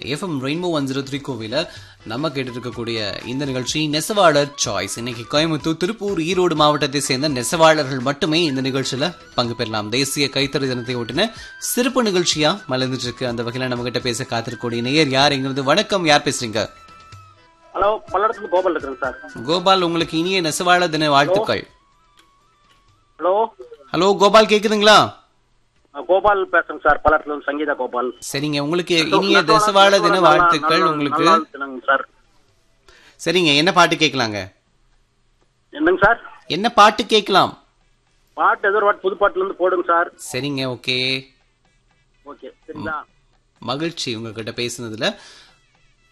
FM rainbow one zero three கோவில நம்ம கேட்டு இருக்கக்கூடிய இந்த நிகழ்ச்சி நெசவாளர் சாய்ஸ் இன்னைக்கு கோயம்புத்தூர் திருப்பூர் ஈரோடு மாவட்டத்தை சேர்ந்த நெசவாளர்கள் மட்டுமே இந்த நிகழ்ச்சியில பங்கு பெறலாம் தேசிய கைத்தறி தினத்தை ஒட்டின சிறப்பு நிகழ்ச்சியா மலர்ந்துட்டு இருக்கு அந்த வகையில நம்ம கிட்ட பேச காத்திருக்கக்கூடிய நேயர் யாருங்கிறது வணக்கம் யார் பேசுறீங்க ஹலோ பல்லடத்துல கோபால் இருக்கிறேங்க சார் கோபால் உங்களுக்கு இனிய நெசவாளர் தின வாழ்த்துக்கள் ஹலோ ஹலோ கோபால் கேக்குதுங்களா நான் கோபால் பேசுறேங்க சார் பல்லடத்துல இருந்து சங்கீதா கோபால் சரிங்க உங்களுக்கு இனிய நெசவாளர் தின வாழ்த்துக்கள் உங்களுக்கு உங்களுக்கு சார் சரிங்க என்ன பாட்டு கேட்கலாங்க என்னங்க சார் என்ன பாட்டு கேட்கலாம் பாட்டு ஏதோ ஒரு பாட்டு புது பாட்டுல இருந்து போடுங்க சார் சரிங்க ஓகே ஓகே சரிங்களா மகிழ்ச்சி உங்ககிட்ட பேசுனதுல